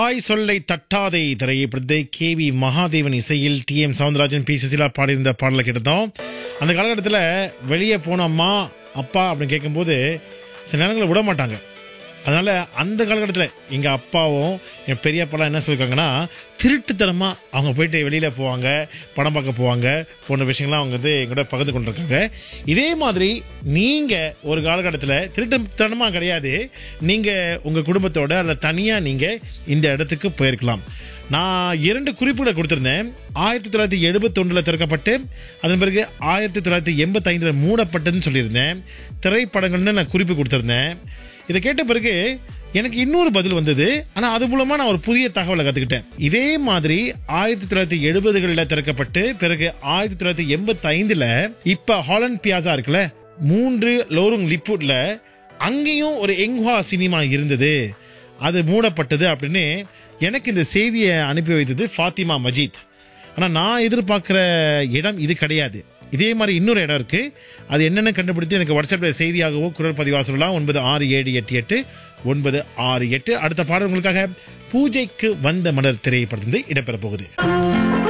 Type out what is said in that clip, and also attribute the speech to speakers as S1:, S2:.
S1: தாய் சொல்லை தட்டாதே திரையப்படுத்த கே வி மகாதேவன் இசையில் T M Soundararajan P Susheela பாடியிருந்த பாடலை கேட்டதும் அந்த காலகட்டத்தில் வெளியே போன அம்மா அப்பா அப்படின்னு கேட்கும்போது சில நேரங்களில் விட மாட்டாங்க அதனால அந்த காலகட்டத்தில் எங்கள் அப்பாவும் என் பெரியப்பாலாம் என்ன சொல்லியிருக்காங்கன்னா திருட்டுத்தனமாக அவங்க போயிட்டு வெளியில் போவாங்க படம் பார்க்க போவாங்க போன்ற விஷயங்கள்லாம் அவங்க வந்து எங்கூட பகிர்ந்து கொண்டிருக்காங்க இதே மாதிரி நீங்கள் ஒரு காலகட்டத்தில் திருட்டுத்தனமாக கிடையாது நீங்கள் உங்கள் குடும்பத்தோட அல்ல தனியாக நீங்கள் இந்த இடத்துக்கு போயிருக்கலாம் நான் இரண்டு குறிப்புகளை கொடுத்திருந்தேன் ஆயிரத்தி தொள்ளாயிரத்தி எழுபத்தொன்னில் திறக்கப்பட்டு அதன் பிறகு ஆயிரத்தி தொள்ளாயிரத்தி எண்பத்தைந்தில் மூடப்பட்டதுன்னு சொல்லியிருந்தேன் திரைப்படங்கள்னு நான் குறிப்பு கொடுத்திருந்தேன் இதை கேட்ட பிறகு எனக்கு இன்னொரு பதில் வந்தது ஆனால் அது மூலமாக நான் ஒரு புதிய தகவலை கற்றுக்கிட்டேன் இதே மாதிரி ஆயிரத்தி தொள்ளாயிரத்தி எழுபதுகளில் திறக்கப்பட்டு பிறகு ஆயிரத்தி தொள்ளாயிரத்தி எண்பத்தி ஐந்தில் இப்போ ஹாலண்ட் பியாசா இருக்குல்ல மூன்று லோருங் லிப்புட்ல அங்கேயும் ஒரு எங்ஹா சினிமா இருந்தது அது மூடப்பட்டது அப்படின்னு எனக்கு இந்த செய்தியை அனுப்பி வைத்தது ஃபாத்திமா மஜீத் ஆனால் நான் எதிர்பார்க்குற இடம் இது கிடையாது இதே மாதிரி இன்னொரு இடம் இருக்கு அது என்னென்ன கண்டுபிடித்து எனக்கு வாட்ஸ்அப்பில் செய்தியாகவோ குரல் பதிவாக சொல்லலாம் ஒன்பது ஆறு ஏழு எட்டு எட்டு ஒன்பது ஆறு எட்டு அடுத்த பாடல் உங்களுக்காக பூஜைக்கு வந்த மலர் திரைப்படத்திலிருந்து இடம்பெற போகுது